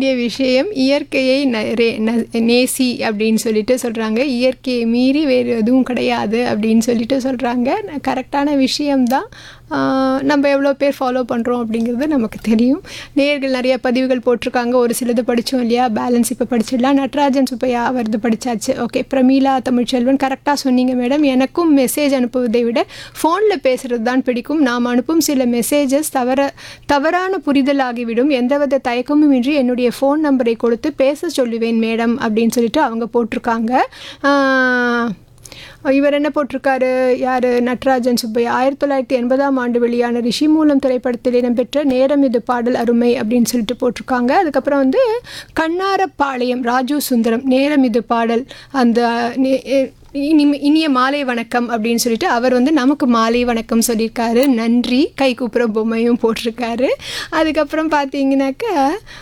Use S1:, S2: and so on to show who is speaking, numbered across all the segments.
S1: வேண்டிய விஷயம் இயற்கையை ந- ரே- ந- நேசி அப்படின்னு சொல்லிட்டு சொல்கிறாங்க இயற்கையை மீறி வேறு எதுவும் கிடையாது அப்படின்னு சொல்லிட்டு சொல்கிறாங்க கரெக்டான விஷயம்தான் ஆஹ் நம்ம எவ்வளோ பேர் ஃபாலோ பண்ணுறோம் அப்படிங்கிறது நமக்கு தெரியும் நேர்கள் நிறைய பதிவுகள் போட்டிருக்காங்க ஒரு சிலது படித்தோம் இல்லையா பேலன்ஸ் இப்போ படிச்சிடலாம் நட்ராஜன் சுப்பையா அவரது படித்தாச்சு ஓகே பிரமீளா தமிழ்ச்செல்வன் கரெக்டாக சொன்னீங்க மேடம் எனக்கும் மெசேஜ் அனுப்புவதை விட ஃபோனில் பேசுகிறது தான் பிடிக்கும் நாம் அனுப்பும் சில மெசேஜஸ் தவற தவறான புரிதல் ஆகிவிடும் எந்தவித தயக்கமும் இன்றி என்னுடைய ஃபோன் நம்பரை கொடுத்து பேச சொல்லுவேன் மேடம் அப்படின்னு சொல்லிட்டு அவங்க போட்டிருக்காங்க ஆஹ், இவர் என்ன போட்டிருக்காரு யார் நட்ராஜன் சுப்பையா ஆயிரத்தி தொள்ளாயிரத்தி எண்பதாம் ஆண்டு வெளியான ரிஷி மூலம் திரைப்படத்தில் இடம்பெற்ற நேரம் இது பாடல் அருமை அப்படின்னு சொல்லிட்டு போட்டிருக்காங்க அதுக்கப்புறம் வந்து கண்ணாரப்பாளையம் ராஜு சுந்தரம் நேரம் இது பாடல் அந்த நே- இனி இனிய மாலை வணக்கம் அப்படின்னு சொல்லிட்டு அவர் வந்து நமக்கு மாலை வணக்கம் சொல்லியிருக்காரு நன்றி கை கூப்புற பொம்மையும் போட்டிருக்காரு அதுக்கப்புறம் பார்த்தீங்கன்னாக்கா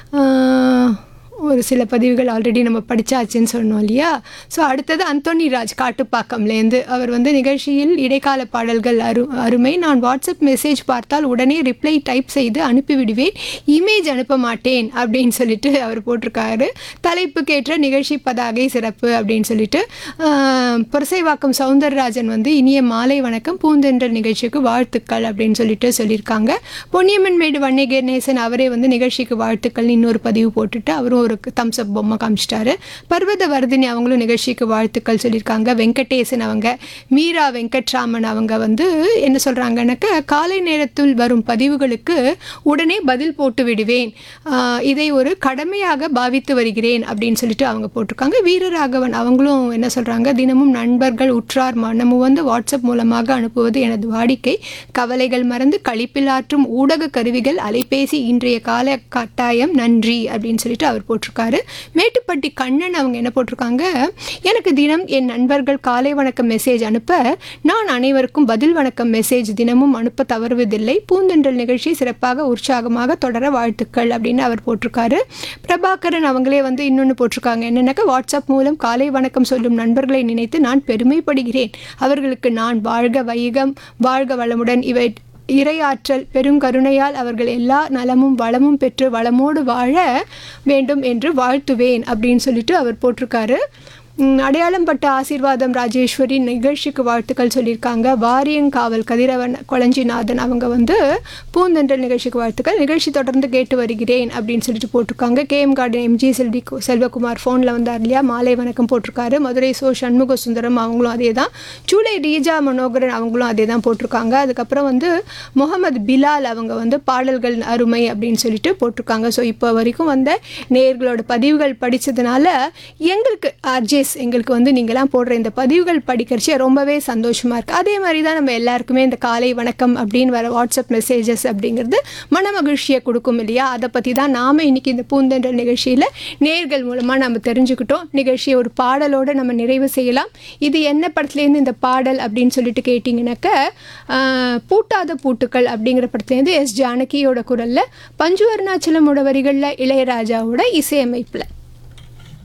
S1: ஆஹ், ஒரு சில பதிவுகள் ஆல்ரெடி நம்ம படிச்சாச்சுன்னு சொன்னோம் இல்லையா ஸோ அடுத்தது அந்தோனி ராஜ் காட்டுப்பாக்கம்லேருந்து அவர் வந்து நிகழ்ச்சியில் இடைக்கால பாடல்கள் அரு அருமை நான் வாட்ஸ்அப் மெசேஜ் பார்த்தால் உடனே ரிப்ளை டைப் செய்து அனுப்பிவிடுவேன் இமேஜ் அனுப்ப மாட்டேன் அப்படின்னு சொல்லிட்டு அவர் போட்டிருக்காரு தலைப்புக்கேற்ற நிகழ்ச்சி பதாகை சிறப்பு அப்படின்னு சொல்லிட்டு ஆஹ், புரசைவாக்கம் சவுந்தரராஜன் வந்து இனிய மாலை வணக்கம் பூந்தென்றல் நிகழ்ச்சிக்கு வாழ்த்துக்கள் அப்படின்னு சொல்லிட்டு சொல்லியிருக்காங்க பொன்னியம்மன் மேடு வன்னிகர் நேசன் அவரே வந்து நிகழ்ச்சிக்கு வாழ்த்துக்கள் இன்னொரு பதிவு போட்டுட்டு அவரும் ஒரு தம்ஸ் அப் பொம்மை காமிச்சிட்டாரு பர்வத வர்தினி அவங்களும் நிகழ்ச்சிக்கு வாழ்த்துக்கள் சொல்லியிருக்காங்க வெங்கடேசன் அவங்க மீரா வெங்கட்ராமன் அவங்க வந்து என்ன சொல்கிறாங்கன்னாக்கா காலை நேரத்தில் வரும் பதிவுகளுக்கு உடனே பதில் போட்டு விடுவேன் ஆஹ் இதை ஒரு கடமையாக பாவித்து வருகிறேன் அப்படின்னு சொல்லிட்டு அவங்க போட்டிருக்காங்க வீரராகவன் அவங்களும் என்ன சொல்கிறாங்க தினமும் நண்பர்கள் உற்றார் மனமு வந்து வாட்ஸ்அப் மூலமாக அனுப்புவது எனது வாடிக்கை கவலைகள் மறந்து களிப்பிலாற்றும் ஊடக கருவிகள் அலைபேசி இன்றைய கால கட்டாயம் நன்றி அப்படின்னு சொல்லிட்டு அவர் போட்டிருக்காரு மேட்டுப்பட்டி கண்ணன் அவங்க என்ன போட்டிருக்காங்க எனக்கு தினம் என் நண்பர்கள் காலை வணக்கம் மெசேஜ் அனுப்ப நான் அனைவருக்கும் பதில் வணக்கம் மெசேஜ் தினமும் அனுப்ப தவறுவதில்லை பூந்தென்றல் நிகழ்ச்சி சிறப்பாக உற்சாகமாக தொடர வாழ்த்துக்கள் அப்படின்னு அவர் போட்டிருக்காரு பிரபாகரன் அவங்களே வந்து இன்னொன்று போட்டிருக்காங்க என்னென்னாக்கா வாட்ஸ்அப் மூலம் காலை வணக்கம் சொல்லும் நண்பர்களை நினைத்து நான் பெருமைப்படுகிறேன் அவர்களுக்கு நான் வாழ்க வைகம் வாழ்க வளமுடன் இவை இறையாற்றல் பெருங்கருணையால் அவர்கள் எல்லா நலமும் வளமும் பெற்று வளமோடு வாழ வேண்டும் என்று வாழ்த்துவேன் அப்படின்னு சொல்லிட்டு அவர் போட்டிருக்காரு ம், அடையாளம் பட்ட ஆசீர்வாதம் ராஜேஸ்வரி நிகழ்ச்சிக்கு வாழ்த்துக்கள் சொல்லியிருக்காங்க வாரியங்காவல் கதிரவன் கொளஞ்சிநாதன் அவங்க வந்து பூந்தென்றல் நிகழ்ச்சிக்கு வாழ்த்துக்கள் நிகழ்ச்சி தொடர்ந்து கேட்டு வருகிறேன் அப்படின்னு சொல்லிட்டு போட்டிருக்காங்க KM garden MG Selvi Selvakumar ஃபோனில் வந்தார் இல்லையா மாலை வணக்கம் போட்டிருக்காரு மதுரை சோ சண்முக சுந்தரம் அவங்களும் அதே தான் சூளை ரீஜா மனோகரன் அவங்களும் அதே தான் போட்டிருக்காங்க அதுக்கப்புறம் வந்து முகமது பிலால் அவங்க வந்து பாடல்கள் அருமை அப்படின்னு சொல்லிட்டு போட்டிருக்காங்க ஸோ இப்போ வரைக்கும் வந்த நேயர்களோட பதிவுகள் படித்ததுனால எங்களுக்கு ஆர்ஜேஸ் எங்களுக்கு வந்து நீங்களாம் போடுற இந்த பதிவுகள் படிக்கிறச்சே ரொம்பவே சந்தோஷமாக இருக்குது அதே மாதிரி தான் நம்ம எல்லாருக்குமே இந்த காலை வணக்கம் அப்படின்னு வர வாட்ஸ்அப் மெசேஜஸ் அப்படிங்கிறது மன மகிழ்ச்சியை கொடுக்கும் இல்லையா அதை பற்றி தான் நாம் இன்றைக்கி இந்த பூந்தென்றல் நிகழ்ச்சியில் நேர்கள் மூலமாக நம்ம தெரிஞ்சுக்கிட்டோம் நிகழ்ச்சியை ஒரு பாடலோடு நம்ம நிறைவு செய்யலாம் இது என்ன படத்துலேருந்து இந்த பாடல் அப்படின்னு சொல்லிட்டு கேட்டிங்கனாக்க ஆஹ், பூட்டாத பூட்டுக்கள் அப்படிங்கிற படத்துலேருந்து எஸ் ஜானகியோட குரலில் பஞ்சு அருணாச்சலமோட வரிகளில் இளையராஜாவோட இசையமைப்பில்